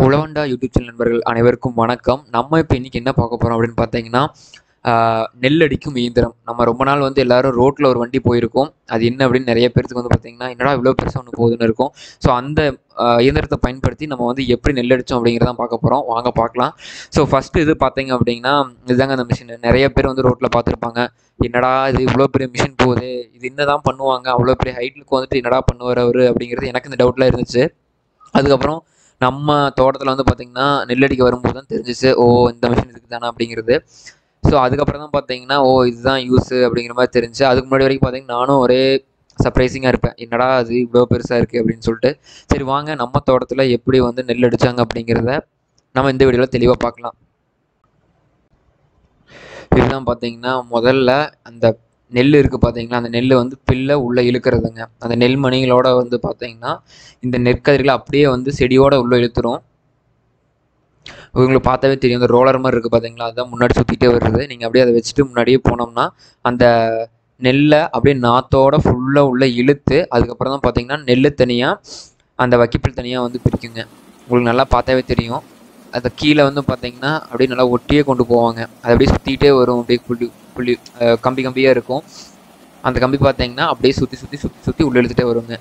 உழவண்டா YouTube channel நண்பர்கள் அனைவருக்கும் வணக்கம் நம்ம இப்போ இன்னைக்கு என்ன பார்க்க போகிறோம் அப்படின்னு பார்த்தீங்கன்னா ஆஹ், நெல் அடிக்கும் இயந்திரம் நம்ம ரொம்ப நாள் வந்து எல்லாரும் ரோட்டில் ஒரு வண்டி போயிருக்கோம் அது என்ன அப்படின்னு நிறைய பேருக்கு வந்து பார்த்தீங்கன்னா என்னடா இவ்வளோ பெருசாக ஒன்று போகுதுன்னு இருக்கும் ஸோ அந்த ஆஹ், இயந்திரத்தை பயன்படுத்தி நம்ம வந்து எப்படி நெல் அடித்தோம் அப்படிங்கிறத பார்க்க போகிறோம் வாங்க பார்க்கலாம் ஸோ ஃபஸ்ட்டு இது பார்த்தீங்க அப்படின்னா இதுதாங்க அந்த மிஷின் நிறைய பேர் வந்து ரோட்டில் பார்த்துருப்பாங்க என்னடா இது இவ்வளோ பெரிய மிஷின் போகுது இது என்னதான் பண்ணுவாங்க அவ்வளோ பெரிய ஹைட்டுக்கு வந்துட்டு என்னடா பண்ணுவார் அவர் அப்படிங்கிறது எனக்கு இந்த டவுட்லாம் இருந்துச்சு அதுக்கப்புறம் நம்ம தோட்டத்தில் வந்து பார்த்திங்கன்னா நெல்லடிக்க வரும்போது தான் தெரிஞ்சிச்சு ஓ இந்த மிஷின் இதுக்கு தானே அப்படிங்கிறது ஸோ அதுக்கப்புறம் தான் பார்த்தீங்கன்னா ஓ இதுதான் யூஸு அப்படிங்கிற மாதிரி தெரிஞ்சு அதுக்கு முன்னாடி வரைக்கும் பார்த்தீங்கன்னா நானும் ஒரே சர்ப்ரைசிங்காக இருப்பேன் என்னடா அது இவ்வளோ பெருசாக இருக்குது அப்படின்னு சொல்லிட்டு சரி வாங்க நம்ம தோட்டத்தில் எப்படி வந்து நெல் அடித்தாங்க அப்படிங்கிறத நம்ம இந்த வீடியோவில் தெளிவாக பார்க்கலாம் இதுதான் பார்த்தீங்கன்னா முதல்ல அந்த நெல் இருக்குது பார்த்தீங்களா அந்த நெல் வந்து பில்லை உள்ளே இழுக்கிறதுங்க அந்த நெல் மணிகளோட வந்து பார்த்தீங்கன்னா இந்த நெற்கதிர்களை அப்படியே வந்து செடியோட உள்ளே இழுத்துரும் உங்களுக்கு பார்த்தாவே தெரியும் இந்த ரோலர் மாதிரி இருக்குது பார்த்தீங்களா அதுதான் முன்னாடி சுற்றிட்டே வருது நீங்கள் அப்படியே அதை வச்சுட்டு முன்னாடியே போனோம்னா அந்த நெல்லை அப்படியே நாத்தோட ஃபுல்லாக உள்ளே இழுத்து அதுக்கப்புறம் தான் பார்த்தீங்கன்னா நெல் தனியாக அந்த வக்கிப்பில் தனியாக வந்து பிரிக்குங்க உங்களுக்கு நல்லா பார்த்தாவே தெரியும் அது கீழே வந்து பார்த்தீங்கன்னா அப்படியே நல்லா ஒட்டியே கொண்டு போவாங்க அது அப்படியே சுற்றிக்கிட்டே வரும் அப்படியே புள்ளி புள்ளி அஹ் கம்பி கம்பியாக இருக்கும் அந்த கம்பி பார்த்தீங்கன்னா அப்படியே சுற்றி சுற்றி சுற்றி சுற்றி உள்ளே இழுத்துட்டே வருங்க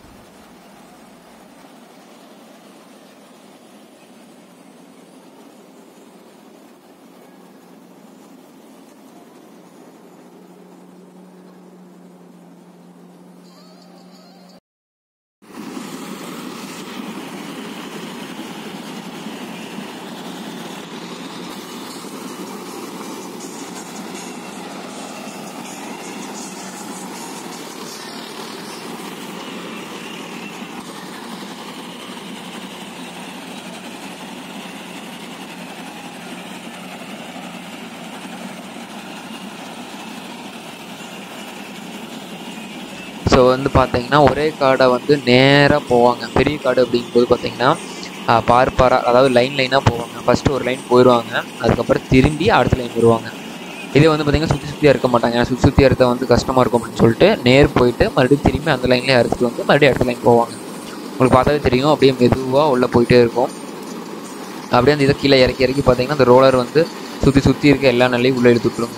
ஸோ வந்து பார்த்தீங்கன்னா ஒரே காடை வந்து நேராக போவாங்க பெரிய காடு அப்படிங்கும்போது பார்த்தீங்கன்னா ஆஹ் பார் பாரா அதாவது லைன் லைனாக போவாங்க ஃபஸ்ட்டு ஒரு லைன் போயிடுவாங்க அதுக்கப்புறம் திரும்பி அடுத்த லைன் வருவாங்க இதே வந்து பார்த்தீங்கன்னா சுற்றி சுற்றியாக இருக்க மாட்டாங்க ஏன்னா சுற்றி சுற்றி அறுத்த வந்து கஷ்டமாக இருக்கும் அப்படின்னு சொல்லிட்டு நேர் போயிட்டு மறுபடியும் திரும்பி அந்த லைன்லேயே அறுத்துட்டு வந்து மறுபடியும் அடுத்த லைன் போவாங்க உங்களுக்கு பார்த்தாவே தெரியும் அப்படியே மெதுவாக உள்ளே போயிட்டே இருக்கும் அப்படியே அந்த இதை கீழே இறக்கி இறக்கி பார்த்தீங்கன்னா அந்த ரோலர் வந்து சுற்றி சுற்றி இருக்க எல்லா நிலையும் உள்ளே இழுத்து விட்டுரும்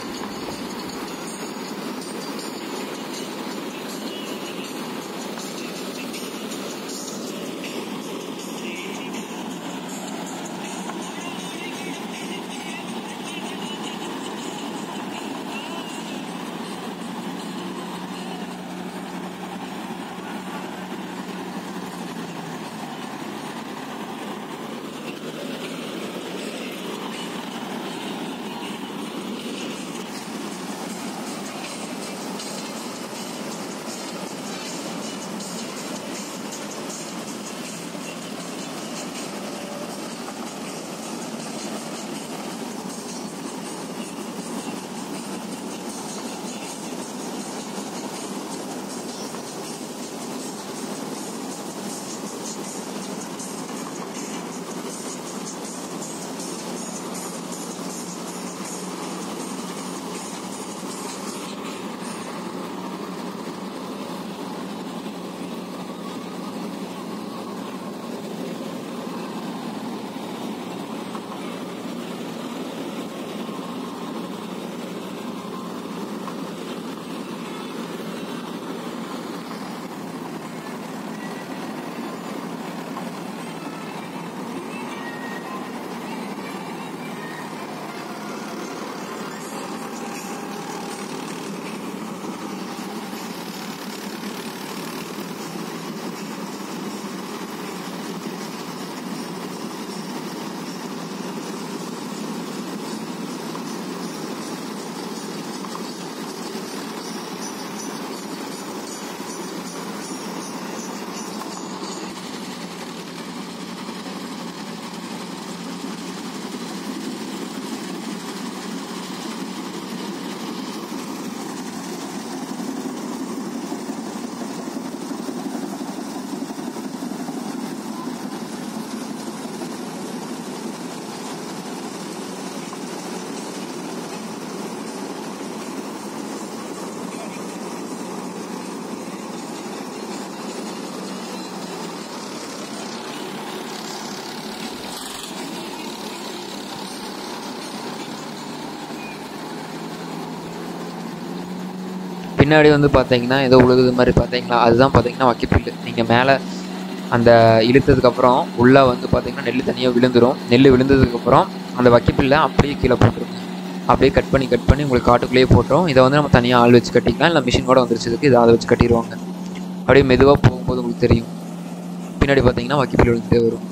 பின்னாடி வந்து பார்த்தீங்கன்னா ஏதோ உழுகுது மாதிரி பார்த்தீங்களா அதுதான் பார்த்தீங்கன்னா வக்கிப்புல்லு நீங்கள் மேலே அந்த இழுத்ததுக்கப்புறம் உள்ளே வந்து பார்த்தீங்கன்னா நெல் தனியாக விழுந்துடும் நெல் விழுந்ததுக்கப்புறம் அந்த வக்கிப்புல்லை அப்படியே கீழே போட்டுருங்க அப்படியே கட் பண்ணி கட் பண்ணி உங்களுக்கு காட்டுக்குள்ளேயே போட்டுரும் இதை வந்து நம்ம தனியாக ஆள் வச்சு கட்டிக்கலாம் இல்லை மிஷின் கூட வந்துருச்சதுக்கு இதை அதை வச்சு கட்டிடுவாங்க அப்படியே மெதுவாக போகும்போது உங்களுக்கு தெரியும் பின்னாடி பார்த்தீங்கன்னா வக்கிப்புல் விழுந்துட்டே வரும்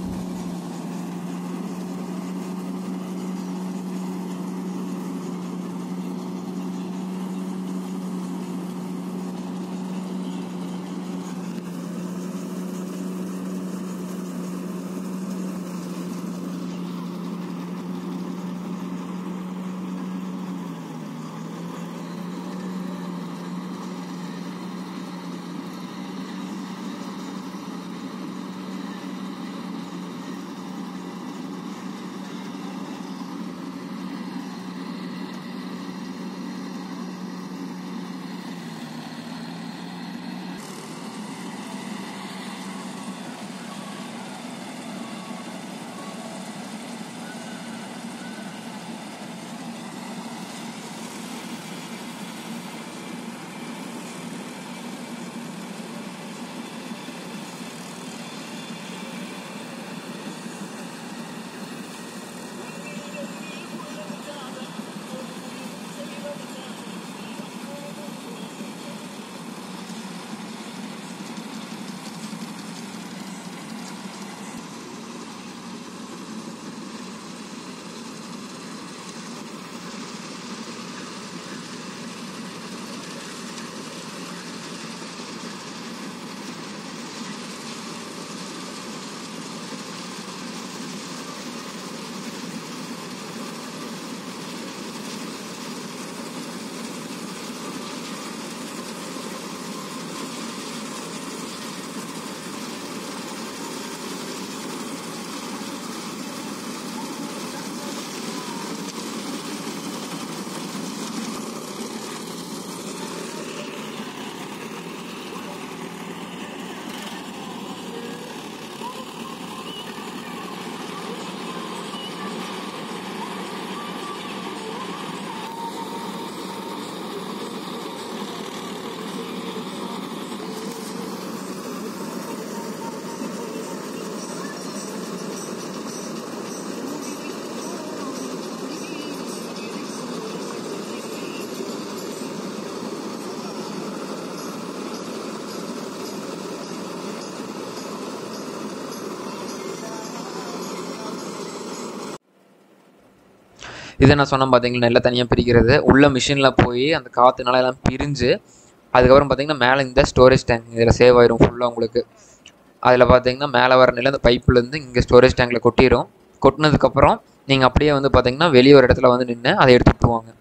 இதை நான் சொன்னேன் பார்த்தீங்களா நெல்லை தனியாக பிரிக்கிறது உள்ள மிஷினில் போய் அந்த காற்றுனால எல்லாம் பிரிஞ்சு அதுக்கப்புறம் பார்த்தீங்கன்னா மேலே இந்த ஸ்டோரேஜ் டேங்க் இதில் சேவ் ஆயிரும் ஃபுல்லாக உங்களுக்கு அதில் பார்த்தீங்கன்னா மேலே வர நெல் அந்த பைப்புலேருந்து இங்கே ஸ்டோரேஜ் டேங்கில் கொட்டிடும் கொட்டினதுக்கப்புறம் நீங்கள் அப்படியே வந்து பார்த்தீங்கன்னா வெளியே ஒரு இடத்துல வந்து நின்று அதை எடுத்துட்டு போவாங்க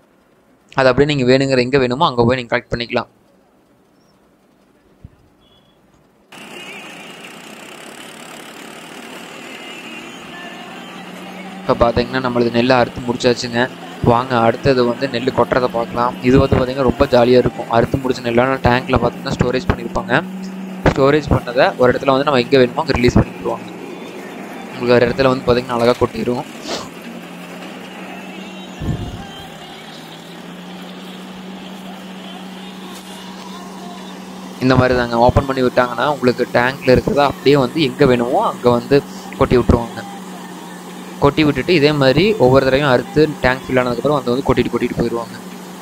அது அப்படியே நீங்கள் வேணுங்கிற எங்கே வேணுமோ அங்கே போய் நீங்கள் கலெக்ட் பண்ணிக்கலாம் இப்போ பார்த்தீங்கன்னா நம்மளது நெல்லை அறுத்து முடிச்சாச்சுங்க வாங்க அடுத்தது வந்து நெல் கொட்டுறதை பார்க்கலாம் இது வந்து பார்த்திங்கன்னா ரொம்ப ஜாலியாக இருக்கும் அறுத்து முடிச்ச நெல்லான டேங்க்கில் பார்த்தீங்கன்னா ஸ்டோரேஜ் பண்ணியிருப்பாங்க ஸ்டோரேஜ் பண்ணதை ஒரு இடத்துல வந்து நம்ம எங்கே வேணுமோ அங்கே ரிலீஸ் பண்ணி விடுவாங்க உங்களுக்கு ஒரு இடத்துல வந்து பார்த்திங்கன்னா அழகாக கொட்டிடும் இந்த மாதிரி தாங்க ஓப்பன் பண்ணி விட்டாங்கன்னா உங்களுக்கு டேங்க்கில் இருக்கிறதா அப்படியே வந்து எங்கே வேணுமோ அங்கே வந்து கொட்டி விட்ருவாங்க கொட்டி விட்டுட்டு இதே மாதிரி ஒவ்வொரு தடவையும் அறுத்து டேங்க் ஃபில் ஆனதுக்கப்புறம் வந்து வந்து கொட்டிட்டு கொட்டிட்டு போயிடுவாங்க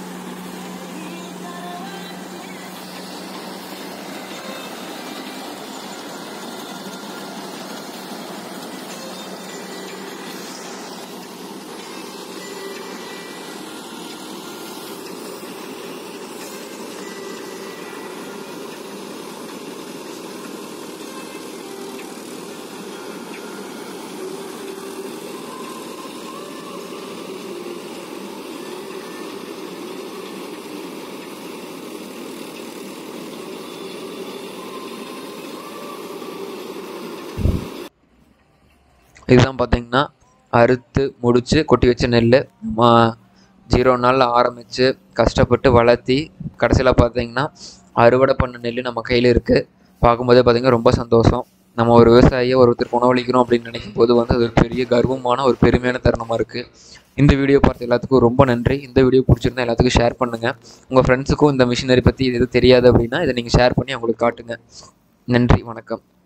இதுதான் பார்த்தீங்கன்னா அறுத்து முடித்து கொட்டி வச்ச நெல் நம்ம ஜீரோ நாளில் ஆரம்பித்து கஷ்டப்பட்டு வளர்த்தி கடைசியில் பார்த்தீங்கன்னா அறுவடை பண்ண நெல் நம்ம கையில் இருக்குது பார்க்கும்போதே பார்த்தீங்கன்னா ரொம்ப சந்தோஷம் நம்ம ஒரு விவசாயியை ஒருத்தருக்கு உணவளிக்கிறோம் அப்படின்னு நினைக்கும் போது வந்து அது ஒரு பெரிய கர்வமான ஒரு பெருமையான தருணமாக இருக்குது இந்த வீடியோ பார்த்த எல்லாத்துக்கும் ரொம்ப நன்றி இந்த வீடியோ பிடிச்சிருந்தா எல்லாத்துக்கும் ஷேர் பண்ணுங்கள் உங்கள் ஃப்ரெண்ட்ஸுக்கும் இந்த மிஷினரி பற்றி இது எதுவும் தெரியாது அப்படின்னா இதை நீங்கள் ஷேர் பண்ணி அவங்களுக்கு காட்டுங்க நன்றி வணக்கம்